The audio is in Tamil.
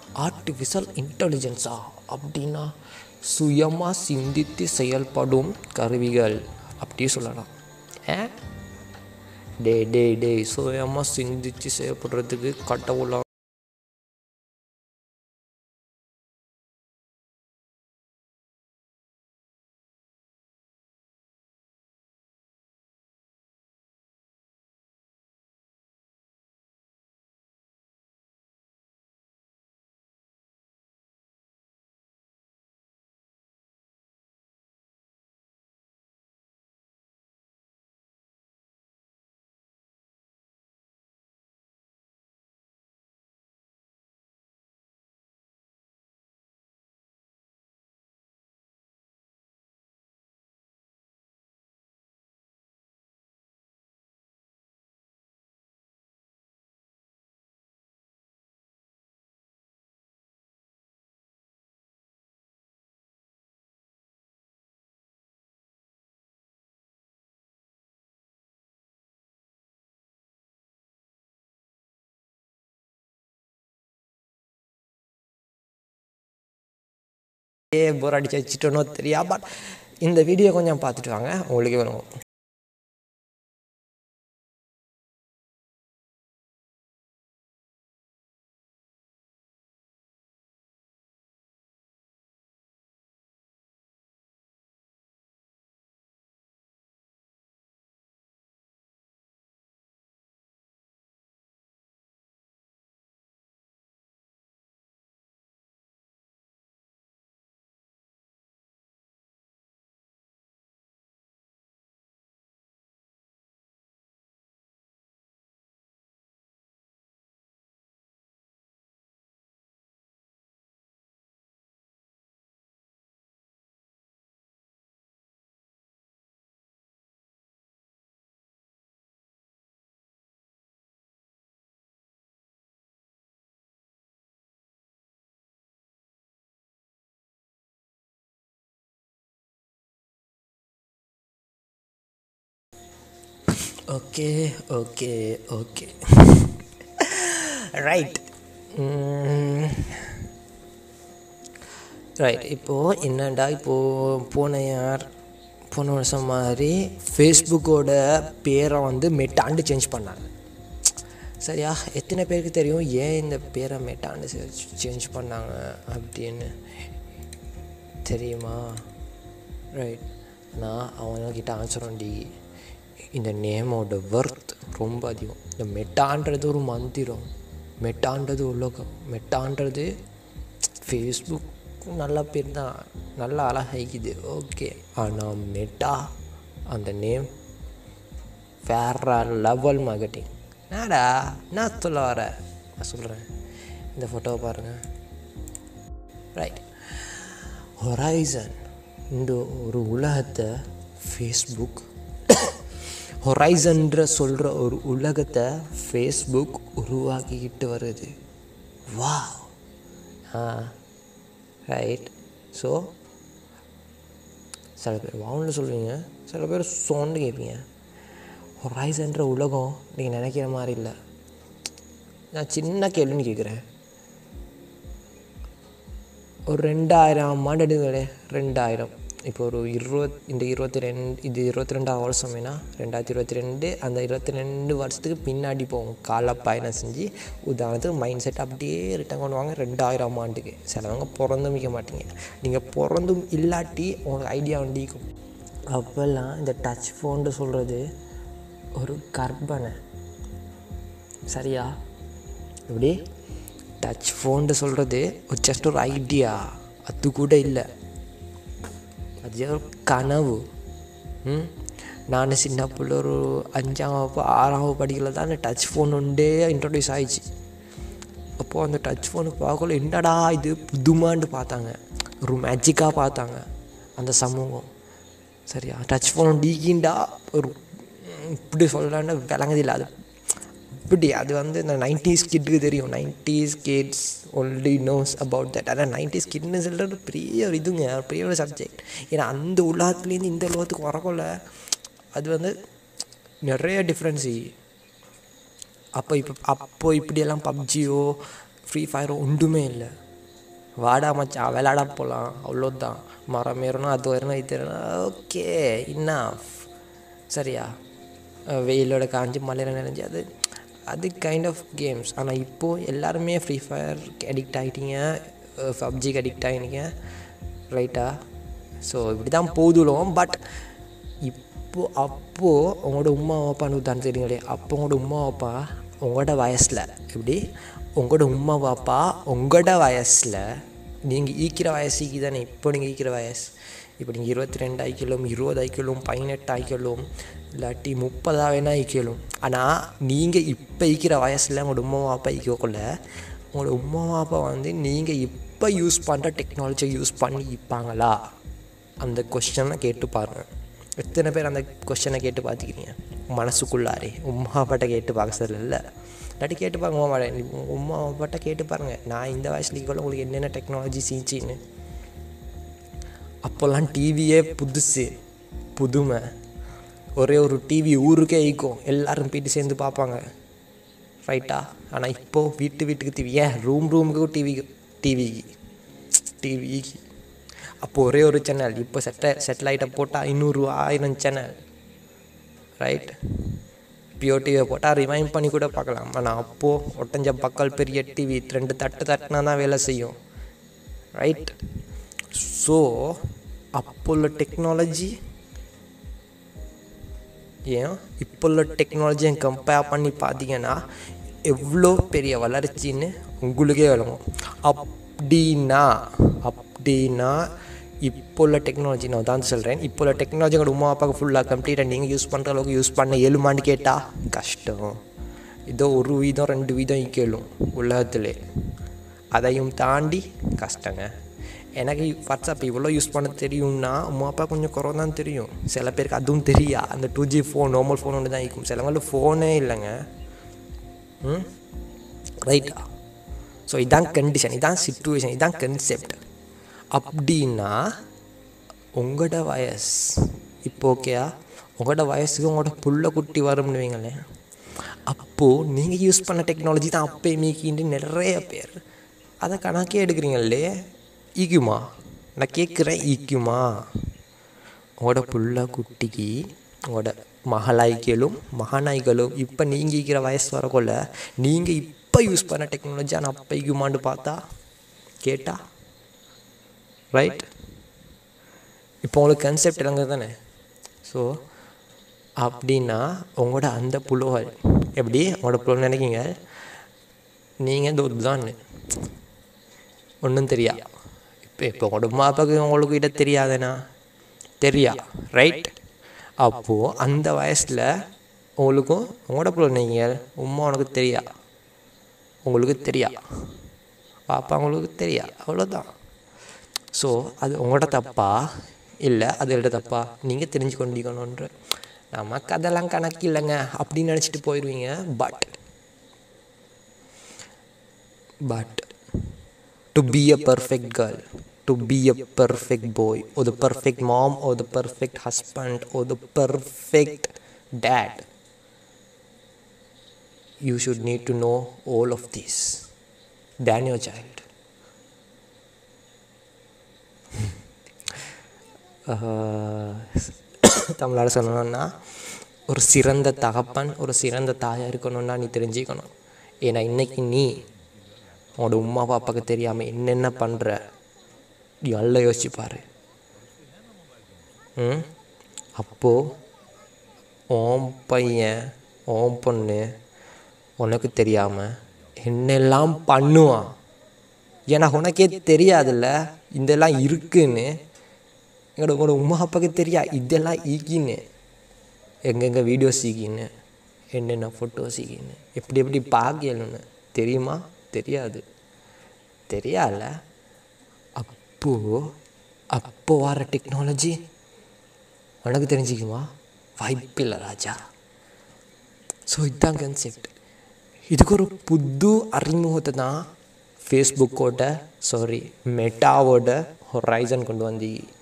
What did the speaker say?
ஆர்டிஃபிஷியல் இன்டெலிஜென்ஸா அப்படின்னா சுயமாக சிந்தித்து செயல்படும் கருவிகள் அப்படி சொல்லலாம் ஏ டே டே டே சுயமாக சிந்தித்து செயல்படுறதுக்கு கடவுளா ஏ போர் அடிச்சு வச்சுட்டோனோ தெரியா பட் இந்த வீடியோ கொஞ்சம் பார்த்துட்டு வாங்க உங்களுக்கு வரும் okay okay okay right right இப்போது என்னடா இப்போது போன யார் போன வருஷம் மாதிரி ஃபேஸ்புக்கோட பேரை வந்து மெட்டாண்டு சேஞ்ச் பண்ணாங்க சரியா எத்தனை பேருக்கு தெரியும் ஏன் இந்த பேரை மெட்டாண்டு சேஞ்ச் பண்ணாங்க அப்படின்னு தெரியுமா ரைட் நான் அவங்கக்கிட்ட ஆன்சரோண்டி இந்த நேமோட ஒர்த் ரொம்ப அதிகம் இந்த மெட்டான்றது ஒரு மந்திரம் மெட்டான்றது உலகம் மெட்டான்றது ஃபேஸ்புக் நல்ல பேர் தான் நல்லா அழகாய்க்குது ஓகே ஆனால் மெட்டா அந்த நேம் வேற லெவல் மார்க்கெட்டிங் என்னடா நான் சொல்ல வர நான் சொல்கிறேன் இந்த ஃபோட்டோவை பாருங்கள் ரைட் ஹொரைசன் இந்த ஒரு உலகத்தை ஃபேஸ்புக் ஹொரைசன்ற சொல்கிற ஒரு உலகத்தை ஃபேஸ்புக் உருவாக்கிக்கிட்டு வருது வா ஆ ரைட் ஸோ சில பேர் வாவுன்னு சொல்லுவீங்க சில பேர் சோன்னு கேட்பீங்க ஹொரைசன்ற உலகம் நீங்கள் நினைக்கிற மாதிரி இல்லை நான் சின்ன கேள்வின்னு கேட்குறேன் ஒரு ரெண்டாயிரம் ஆண்டு எடுங்களே ரெண்டாயிரம் இப்போ ஒரு இருபத் இந்த இருபத்தி ரெண்டு இது இருபத்தி ரெண்டாவது வருஷமேனா ரெண்டாயிரத்தி இருபத்தி ரெண்டு அந்த இருபத்தி ரெண்டு வருஷத்துக்கு பின்னாடி போவோம் கால பயணம் செஞ்சு உதாரணத்துக்கு மைண்ட் செட் அப்படியே ரிட்டன் கொண்டு வாங்க ரெண்டாயிரம் ஆண்டுக்கு சிலவங்க பிறந்தும் மிக்க மாட்டீங்க நீங்கள் பிறந்தும் இல்லாட்டி உங்களுக்கு ஐடியா வண்டிக்கும் அப்போல்லாம் இந்த டச் ஃபோன்னு சொல்கிறது ஒரு கற்பனை சரியா எப்படி டச் ஃபோன்னு சொல்கிறது ஒரு ஜஸ்ட் ஒரு ஐடியா அது கூட இல்லை அது ஒரு கனவு ம் நான் சின்ன பிள்ளை ஒரு அஞ்சாம் வகுப்பு ஆறாம் வகுப்பு படிக்கல தான் அந்த டச் ஃபோன் ஒன்றே இன்ட்ரடியூஸ் ஆயிடுச்சு அப்போது அந்த டச் ஃபோனு பார்க்கல என்னடா இது புதுமான்னு பார்த்தாங்க ஒரு மேஜிக்காக பார்த்தாங்க அந்த சமூகம் சரியா டச் ஃபோன் டீக்கிண்டா ஒரு இப்படி சொல்லலான்னு விளங்குதில்லை அது இப்படி அது வந்து இந்த நைன்டிஸ் கிட்டுக்கு தெரியும் nineties kids only knows about that ஆனால் நைன்டிஸ் கிட்னு சொல்கிறது பெரிய ஒரு இதுங்க பெரிய ஒரு சப்ஜெக்ட் ஏன்னா அந்த உலகத்துலேருந்து இந்த உலகத்துக்கு வரக்குள்ள அது வந்து நிறைய டிஃப்ரென்ஸு அப்போ இப்போ அப்போ இப்படியெல்லாம் பப்ஜியோ ஃப்ரீ ஃபயர் ஒன்றுமே இல்லை வாடா மச்சான் விளாட போகலாம் அவ்வளோதான் மரம் ஏறணும் அது வரணும் இது வரணும் ஓகே இன்னாஃப் சரியா அஹ் வெயிலோட காஞ்சி மலையில் நினைஞ்சு அது அது கைண்ட் ஆஃப் கேம்ஸ் ஆனால் இப்போது எல்லாருமே ஃப்ரீ ஃபயர் அடிக்ட் ஆகிட்டீங்க பப்ஜிக்கு அடிக்ட் ஆகிட்டீங்க ரைட்டா ஸோ இப்படி தான் போதுலும் பட் இப்போ அப்போது உங்களோட உமா அப்பான்னு தான் தெரியுங்களே அப்போ உங்களோட உமா அப்பா உங்களோட வயசில் எப்படி உங்களோட உமா பாப்பா உங்களோட வயசில் நீங்கள் ஈக்கிற வயசுக்கு தானே இப்போ நீங்கள் ஈக்கிற வயசு இப்போ நீங்கள் இருபத்தி ரெண்டு ஆயிக்கலும் இருபது ஆயிக்கலும் பதினெட்டு ஆயிக்கலும் இல்லாட்டி முப்பதா வேணா ஈக்கலும் ஆனால் நீங்கள் இப்போ ஈக்கிற வயசில் உங்களோட உமா பாப்பா ஈக்கக்குள்ள உங்களோட உமா பாப்பா வந்து நீங்கள் இப்போ யூஸ் பண்ணுற டெக்னாலஜியை யூஸ் பண்ணி இப்பாங்களா அந்த கொஸ்டனை கேட்டு பாருங்கள் எத்தனை பேர் அந்த கொஸ்டனை கேட்டு பார்த்துக்கிறீங்க மனசுக்குள்ளாரே உமா அப்பாட்ட கேட்டு பார்க்க சார் இல்லை இல்லாட்டி கேட்டு பாருங்க உமா உமா அப்பாட்ட கேட்டு பாருங்கள் நான் இந்த வயசுல கூட உங்களுக்கு என்னென்ன டெக்னாலஜி சீச்சின்னு அப்போல்லாம் டிவியே புதுசு புதுமை ஒரே ஒரு டிவி ஊருக்கே ஈக்கும் எல்லாரும் போயிட்டு சேர்ந்து பார்ப்பாங்க ரைட்டா ஆனால் இப்போது வீட்டு வீட்டுக்கு டிவி ஏன் ரூம் ரூமுக்கு டிவி டிவிக்கு டிவிக்கு அப்போ ஒரே ஒரு சேனல் இப்போ செட்ட செட்டிலைட்டை போட்டால் இன்னொரு ஆயிரம் சேனல் ரைட் பியோ டிவியை போட்டால் ரிமைண்ட் பண்ணி கூட பார்க்கலாம் ஆனால் அப்போது ஒட்டஞ்ச பக்கல் பெரிய டிவி ரெண்டு தட்டு தட்டுனா தான் வேலை செய்யும் ரைட் ஸோ அப்போ உள்ள டெக்னாலஜி ஏன் இப்போ உள்ள டெக்னாலஜியை கம்பேர் பண்ணி பார்த்தீங்கன்னா எவ்வளோ பெரிய வளர்ச்சின்னு உங்களுக்கே விளங்கும் அப்படின்னா அப்படின்னா இப்போ உள்ள டெக்னாலஜி நான் தான் சொல்கிறேன் இப்போ உள்ள டெக்னாலஜி உங்களோட உமா அப்பாவுக்கு ஃபுல்லாக கம்ப்ளீட்டாக நீங்கள் யூஸ் பண்ணுற அளவுக்கு யூஸ் பண்ண இயலுமான்னு கேட்டால் கஷ்டம் இதோ ஒரு வீதம் ரெண்டு வீதம் கேளும் உலகத்திலே அதையும் தாண்டி கஷ்டங்க எனக்கு வாட்ஸ்அப் இவ்வளோ யூஸ் பண்ண தெரியும்னா அம்மா அப்பா கொஞ்சம் குறை தான் தெரியும் சில பேருக்கு அதுவும் தெரியா அந்த two G phone normal phone ஒன்று தான் இருக்கும் சிலவங்களுக்கு ஃபோனே இல்லைங்க ம் ரைட்டா ஸோ இதான் கண்டிஷன் இதான் சுச்சுவேஷன் இதான் கன்செப்ட் அப்படின்னா உங்களோட வயசு இப்போ ஓகேயா உங்களோட வயசுக்கு உங்களோட புள்ள குட்டி வரும்னு வைங்களேன் அப்போது நீங்கள் யூஸ் பண்ண டெக்னாலஜி தான் அப்போ மீக்கின்னு நிறைய பேர் அதை கணக்கே எடுக்கிறீங்களே ஈக்குமா நான் கேட்குறேன் ஈக்குமா உங்களோட புள்ள குட்டிக்கு உங்களோட மகளாய்களும் மகனாய்களும் இப்போ நீங்கள் ஈக்கிற வயசு வரக்குள்ள நீங்கள் இப்போ யூஸ் பண்ண டெக்னாலஜி ஆனால் அப்போ ஈக்குமான்னு பார்த்தா கேட்டா ரைட் இப்போ உங்களுக்கு கன்செப்ட் இறங்க தானே ஸோ அப்படின்னா உங்களோட அந்த புலோகள் எப்படி உங்களோட புலோ நினைக்கிங்க நீங்கள் இந்த தான் ஒன்றும் தெரியா இப்போ இப்போ உங்களோட அம்மா அப்பாவுக்கு உங்களுக்கு கிட்ட தெரியாதுண்ணா தெரியா ரைட் அப்போது அந்த வயசில் உங்களுக்கும் உங்களோட புள்ள நீங்கள் உமா உனக்கு தெரியா உங்களுக்கு தெரியா பாப்பா உங்களுக்கு தெரியா அவ்வளோதான் ஸோ அது உங்களோட தப்பா இல்லை அதோட தப்பா நீங்கள் தெரிஞ்சு கொண்டிக்கணுன்ற நமக்கு அதெல்லாம் கணக்கு இல்லைங்க அப்படின்னு நினச்சிட்டு போயிடுவீங்க but but to be a perfect girl to be a perfect boy or the perfect mom or the perfect husband or the perfect dad you should need to know all of this than your child தமிழால் சொல்லணும்னா ஒரு சிறந்த தகப்பன் ஒரு சிறந்த தாயாக இருக்கணும்னா நீ தெரிஞ்சுக்கணும் ஏன்னா இன்னைக்கு நீ உன்னோட உமா பாப்பாவுக்கு தெரியாமல் என்னென்ன பண்ணுற நீ நல்லா யோசிச்சு பாரு ம் அப்போது ஓம் பையன் ஓம் பொண்ணு உனக்கு தெரியாமல் என்னெல்லாம் பண்ணுவான் ஏன்னா உனக்கே தெரியாதுல்ல இதெல்லாம் இருக்குன்னு எங்களோட உங்களோட உமா அப்பாவுக்கு தெரியா இதெல்லாம் ஈக்கின்னு எங்கெங்கே வீடியோஸ் ஈக்கின்னு என்னென்ன ஃபோட்டோஸ் ஈக்கின்னு எப்படி எப்படி பார்க்கலன்னு தெரியுமா தெரியாது தெரியால அப்போ அப்போ வர டெக்னாலஜி உனக்கு தெரிஞ்சுக்குமா வாய்ப்பில்லை ராஜா ஸோ இதுதான் கன்செப்ட் இதுக்கு ஒரு புது அறிமுகத்தை தான் ஃபேஸ்புக்கோட சாரி மெட்டாவோட ஹொரைசன் கொண்டு வந்து